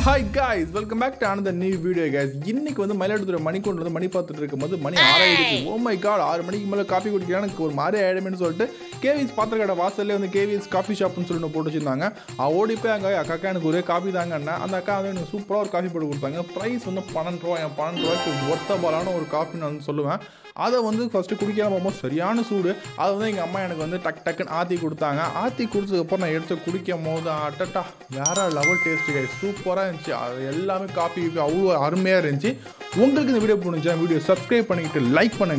hi guys welcome back to another new video guys இன்னைக்கு வந்து மயிலாடுதுறை மணிக்கொண்டு வந்து மணி பார்த்துட்டு இருக்கும்போது மணி ஆறாயிடுச்சு ஓ மை காட் ஆறு மணிக்கு மேலே காஃபி குடிக்கிறேன் எனக்கு ஒரு மாதிரி ஆயிடுமேனு சொல்லிட்டு கேவிஸ் பாத்திரக்கடை வாசல்லே வந்து கேவிஸ் காஃபி ஷாப்னு சொல்லி ஒன்று போட்டு வச்சிருந்தாங்க அவ ஓடி போய் அங்கே அக்கா எனக்கு ஒரே காஃபி தாங்க அண்ணன் அந்த அக்கா வந்து எனக்கு சூப்பராக ஒரு காஃபி போட்டு கொடுத்தாங்க ப்ரைஸ் வந்து பன்னெண்டு ரூபா என் பன்னெண்டு ரூபாய்க்கு ஒர்த்தபாலான ஒரு காஃபி நான் சொல்லுவேன் அதை வந்து ஃபஸ்ட்டு குடிக்காம போகும்போது சரியான சூடு அதை வந்து எங்கள் அம்மா எனக்கு வந்து டக் டக்குன்னு ஆற்றி கொடுத்தாங்க ஆற்றி கொடுத்ததுக்கப்புறம் நான் எடுத்து குடிக்கும் போது அட்டட்டா வேற லெவல் டேஸ்ட்டு கை சூப்பராக இருந்துச்சு அது எல்லாமே காஃபி அவ்வளோ அருமையாக இருந்துச்சு உங்களுக்கு இந்த வீடியோ பிடிச்சா வீடியோ சப்ஸ்கிரைப் பண்ணிக்கிட்டு லைக் பண்ணுங்க